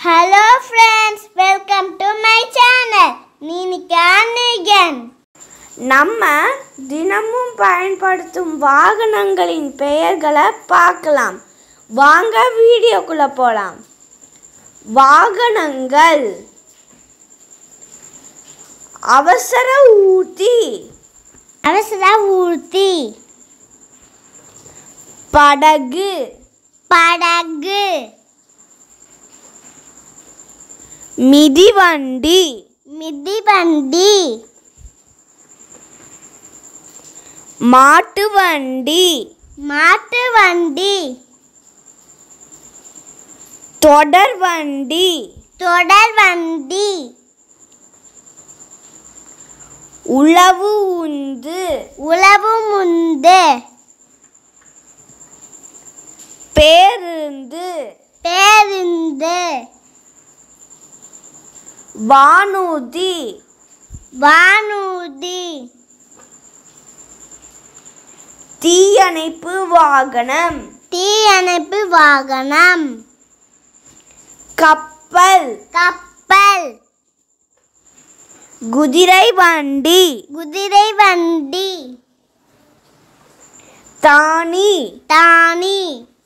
hello friends welcome to my channel நீனிகான் நம்ம தினமும் பயன்படுத்தும் வாகனங்களின் பெயர்களை பார்க்கலாம் வாங்க வீடியோக்குள்ள போலாம் வாகனங்கள் அவசர ஊர்தி அவசர ஊர்த்தி படகு படகு மிதிவண்டி மிதிவண்டி மாட்டு வண்டி மாட்டு வண்டி தொடர் வண்டி தொடர் வண்டி உழவு உந்து உழவு முந்து பேருந்து பேருந்து வானூர்தி வானூர்தி தீயணைப்பு வாகனம் தீயணைப்பு வாகனம் கப்பல் கப்பல் குதிரை வண்டி குதிரை வண்டி தானி தானி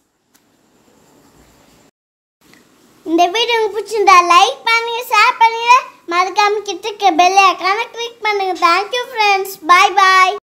இந்த வீடியோ உங்களுக்கு பிடிச்சிருந்தா லைக் பண்ணுங்க ஷேர் பண்ணுங்க மறக்காம கிட்ட பெல் ஐக்கான கிளிக் பண்ணுங்க தேங்க்யூ ஃப்ரெண்ட்ஸ் பை பாய்